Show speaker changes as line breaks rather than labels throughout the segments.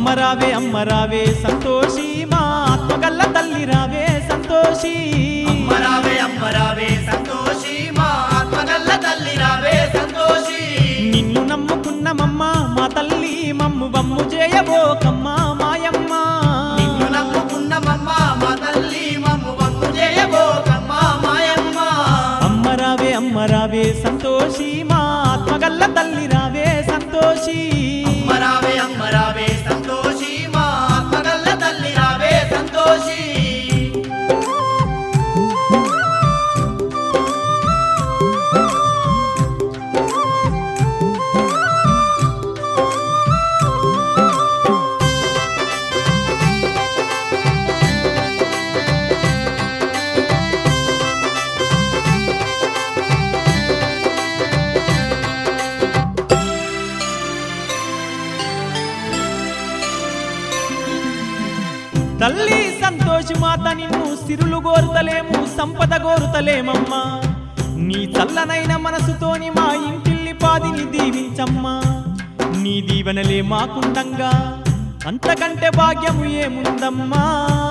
అమ్మ రావే అమ్మ రావే సంతోషి మా ఆత్మగల్ల తల్లి రావే సంతోషి
అమ్మరావే అమ్మరావే సంతోషి మా ఆత్మగల్ల తల్లి రావే సంతోషి
నిన్ను నమ్ముకున్నమమ్మ మా తల్లి మమ్ము బమ్ము చేయబోకమ్మ మాయమ్మ
నిన్ను నమ్ముకున్నమమ్మ మా తల్లి మమ్ము వమ్ము చేయబోకమ్మ మాయమ్మ
అమ్మ రావే అమ్మ రావే సంతోషి మా ఆత్మగల్ల తల్లి రావే సంతోషి
అమ్మరావే అమ్మరావే సంతోషి మా ఆత్మగల్ల తల్లి రావే సంతోషి
తల్లి సంతోషి మాత నిన్ను సిరులు గోరుతలేము సంపద గోరుతలేమమ్మా నీ చల్లనైన మనసుతోని మా ఇంటిల్లి పాదిని దీవించమ్మా నీ దీవెనలే మాకుండంగా అంతకంటే భాగ్యము ఏముందమ్మా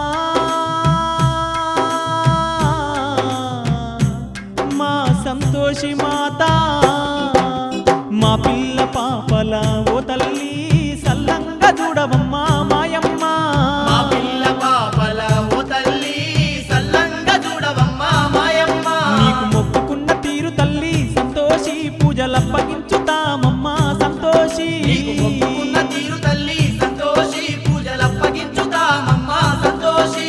మా సంతోషి మాత మా పిల్ల పాపల ఓ తల్లి సల్లంగా చూడవమ్మా మాయమ్మ
మా పిల్ల పాపల ఓ తల్లి సల్లంగా చూడవమ్మ మాయమ్మ
నీకు మొక్కుకున్న తీరు తల్లి సంతోషి పూజలప్పగించుతామమ్మా సంతోషి
నీకు మొక్కుకున్న తీరు తల్లి సంతోషి పూజలప్పగించుతామమ్మ సంతోషి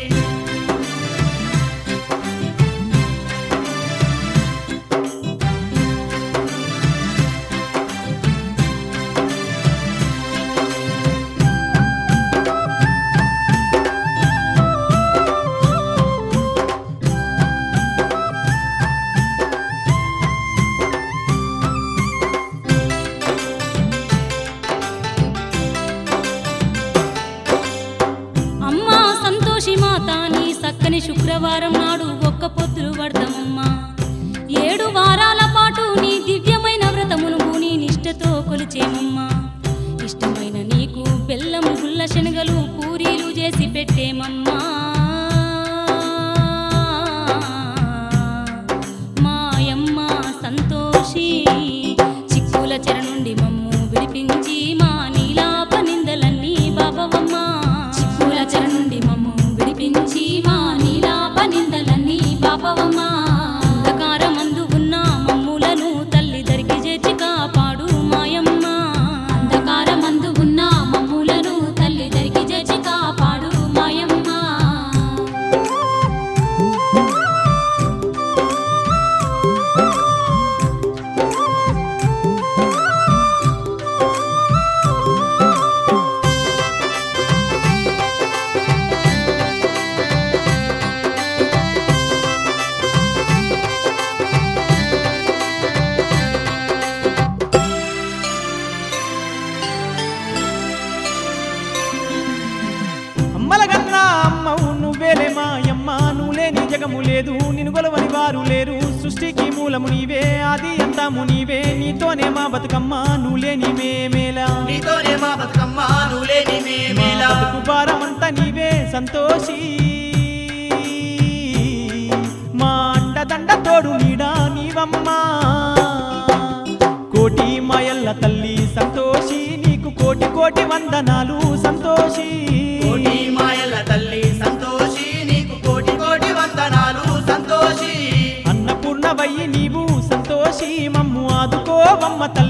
అమ్మా సంతోషి మాత నీ సక్కని శుక్రవారం నాడు ఒక్క పొద్దులు పడతామమ్మా ఏడు వారాల పాటు నీ దివ్యమైన వ్రతమును నీ నిష్టతో కొలిచేమమ్మా ఇష్టమైన నీకు బెల్లం గుల్ల శనగలు పూరీలు చేసి పెట్టేమమ్మా మాయమ్మ సంతోషి చిక్కుల చెర నుండి మమ్ము విడిపించి మా నీలాప నిందలన్నీ బాబవమ్మ చిక్కుల చెర నుండి మమ్ము విడిపించి మా నీలాప నిందలన్నీ బాబవమ్మ అంధకారమందు ఉన్న మమ్ములను తల్లి దరికి చేర్చి కాపాడు మాయమ్మ అంధకారమందు ఉన్న మమ్ములను తల్లి దరికి చేర్చి కాపాడు మాయమ్మ
అమ్మల కన్నా అమ్మవు నువ్వేలే మాయమ్మ నువ్వు లేని జగము లేదు నిన్ను గొలవని వారు లేరు సృష్టికి మూలము నీవే ఆది అంతము నీవే నీతోనే మా బతుకమ్మ నువ్వు లేని మేమేలా
నీతోనే మా బతుకమ్మ నువ్వు లేని
మా
మేమేలా
బతుకు భారమంతా నీవే సంతోషి మా అండదండ తోడు నీడా నీవమ్మా కోటి మాయల్ల తల్లి సంతోషి నీకు కోటి కోటి వందనాలు సంతోషి
కోటి మాయల తల్లి సంతోషి నీకు కోటి కోటి వందనాలు సంతోషి
అన్నపూర్ణవయ్యి నీవు సంతోషి మమ్ము ఆదుకోవమ్మ తల్లి